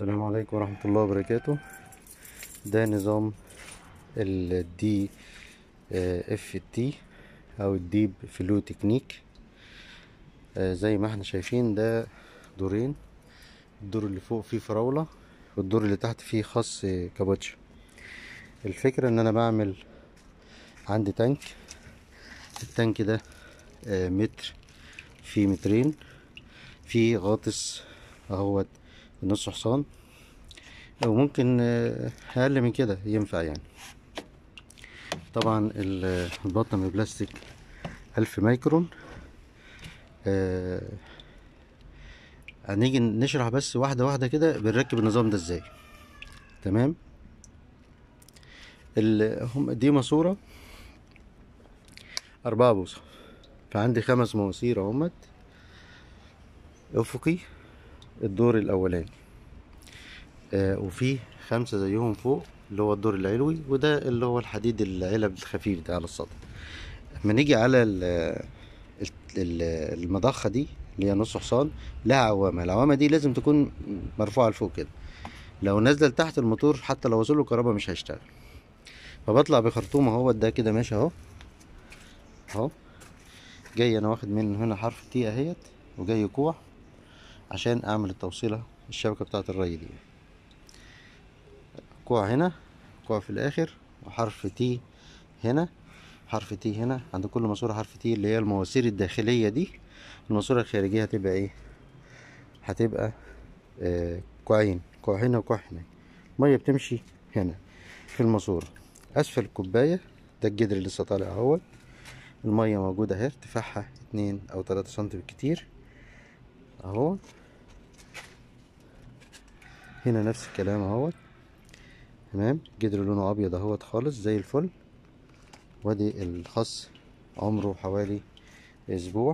السلام عليكم ورحمة الله وبركاته ده نظام الدي اف تي او الديب فلو تكنيك آه، زي ما احنا شايفين ده دورين الدور اللي فوق فيه فراولة والدور اللي تحت فيه خاص كابوتشا الفكرة ان انا بعمل عندي تانك التانك ده آه، متر في مترين في غاطس اهوت نص حصان او ممكن آه، اقل من كده ينفع يعني طبعا ال- البطن من بلاستيك ألف مايكرون آه، هنيجي نشرح بس واحدة واحدة كده بنركب النظام ده ازاي تمام ال- هم دي ماسورة أربعة بوصة فعندي خمس مواسير اهمت أفقي الدور الأولاني آه وفي خمسة زيهم فوق اللي هو الدور العلوي وده اللي هو الحديد العلب الخفيف ده على السطح لما نيجي على ال- ال- المضخة دي اللي هي نص حصان لها عوامة العوامة دي لازم تكون مرفوعة لفوق كده لو نازلة لتحت الموتور حتى لو وصله كهرباء مش هيشتغل فبطلع بخرطوم اهو ده كده ماشي اهو اهو جاي انا واخد من هنا حرف تي اهيت وجاي كوع عشان اعمل التوصيلة الشبكة بتاعة الري دي كوع هنا كوع في الاخر وحرف تي هنا حرف تي هنا عند كل ماسورة حرف تي اللي هي المواسير الداخلية دي الماسورة الخارجية هتبقى ايه هتبقى آه كوعين كوع هنا وكوع هنا مية بتمشي هنا في الماسورة اسفل الكوباية ده الجدر اللي لسه طالع اهوت المية موجودة اهي ارتفاعها اتنين او تلاتة سنتي بالكتير اهو هنا نفس الكلام اهوت تمام جدر لونه ابيض اهوت خالص زي الفل وادي الخس عمره حوالي اسبوع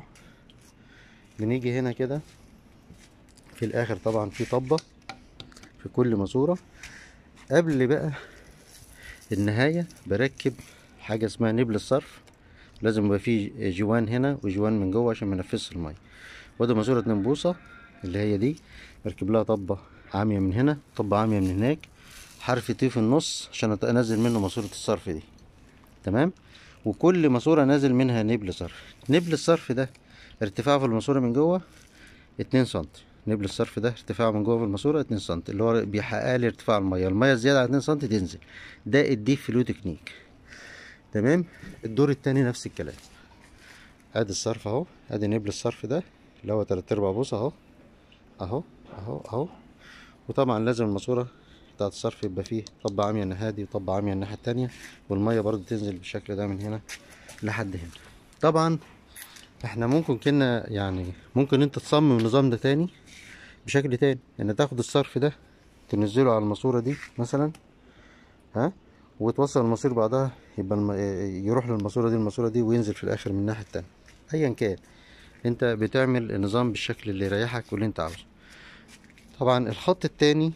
بنيجي هنا كده في الاخر طبعا في طبة في كل ماسورة قبل بقى النهاية بركب حاجة اسمها نبل الصرف لازم يبقى فيه جوان هنا وجوان من جوه عشان ما ينفذش المية وادي ماسورة اتنين بوصة اللي هي دي بركب لها طبة عامية من هنا طبة عامية من هناك حرف تي في النص عشان انزل منه ماسورة الصرف دي تمام وكل ماسورة نازل منها نبل صرف نبل الصرف ده ارتفاعه في الماسورة من جوه اتنين سنتي نبل الصرف ده ارتفاعه من جوه في الماسورة اتنين سنتي اللي هو بيحقق لي ارتفاع المية المية الزيادة على اتنين سنتي تنزل ده الديب فلو تكنيك تمام الدور التاني نفس الكلام ادي الصرف اهو ادي نبل الصرف ده اللي هو تلات ارباع بوصة اهو اهو اهو اهو وطبعا لازم الماسورة بتاعت الصرف يبقى فيه طبة عامية الناحية دي وطبة عامية الناحية التانية والمية برضو تنزل بالشكل ده من هنا لحد هنا طبعا احنا ممكن كنا يعني ممكن انت تصمم النظام ده تاني بشكل تاني ان تاخد الصرف ده تنزله على الماسورة دي مثلا ها وتوصل الماسور بعضها يبقى الم... يروح للماسورة دي الماسورة دي وينزل في الاخر من الناحية التانية ايا كان انت بتعمل النظام بالشكل اللي يريحك واللي انت عاوزه طبعا الخط التاني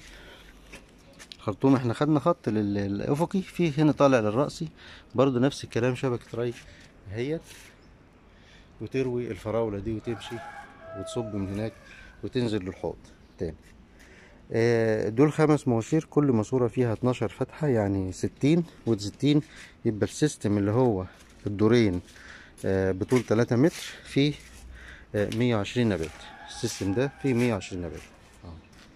خرطوم احنا خدنا خط لل- للافقي فيه هنا طالع للرأسي برضو نفس الكلام شبكة ري اهيت وتروي الفراولة دي وتمشي وتصب من هناك وتنزل للحوض تاني آه، دول خمس مواسير كل ماسورة فيها 12 فتحة يعني 60 ودي 60 يبقى السيستم اللي هو الدورين آه، بطول 3 متر فيه آه، 120 نبات السيستم ده فيه 120 نبات اه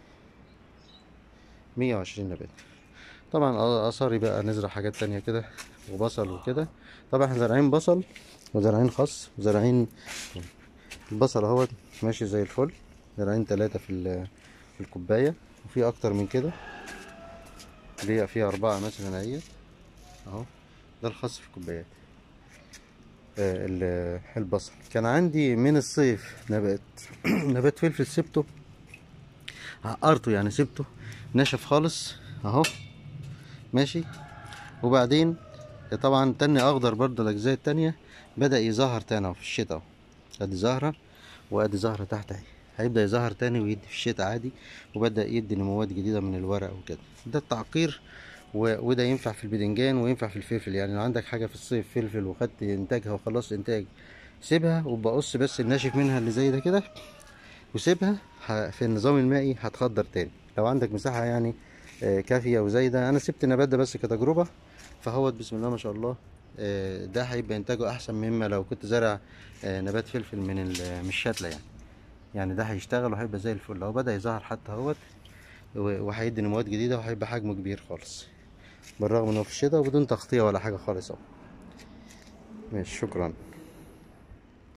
120 نبات طبعا اثاري بقى نزرع حاجات تانية كده وبصل وكده طبعا احنا زارعين بصل وزارعين خس وزارعين البصل اهوت ماشي زي الفل زارعين تلاتة في ال- في الكوباية وفي اكتر من كده ليا فيها اربعة مثلا اهي اهو ده الخس في الكوبايات آه، ال- البصل كان عندي من الصيف نبات نبات فلفل سبته عقرته يعني سبته نشف خالص اهو ماشي وبعدين طبعا تاني اخضر برضو الاجزاء التانية بدأ يظهر تاني اهو في الشتاء اهو ادي زهرة وادي زهرة تحت اهي هيبدأ يظهر تاني ويدي في الشتاء عادي وبدأ يدي نموات جديدة من الورق وكده ده التعقير و... وده ينفع في البدنجان وينفع في الفلفل يعني لو عندك حاجة في الصيف فلفل وخدت انتاجها وخلصت انتاج سيبها وبقص بس الناشف منها اللي زي ده كده وسيبها ه- في النظام المائي هتخضر تاني لو عندك مساحة يعني آه، كافية وزايدة انا سبت النبات ده بس كتجربة فهوت بسم الله ما شاء الله آه، ده هيبقى انتاجه احسن مما لو كنت زارع آه، نبات فلفل من ال- من الشتلة يعني يعني ده هيشتغل وهيبقى زي الفل هو بدأ يظهر حتى اهوت و- وهيدي نموات جديدة وهيبقى حجمه كبير خالص بالرغم انه في الشتاء وبدون تغطية ولا حاجة خالص اهو ماشي شكرا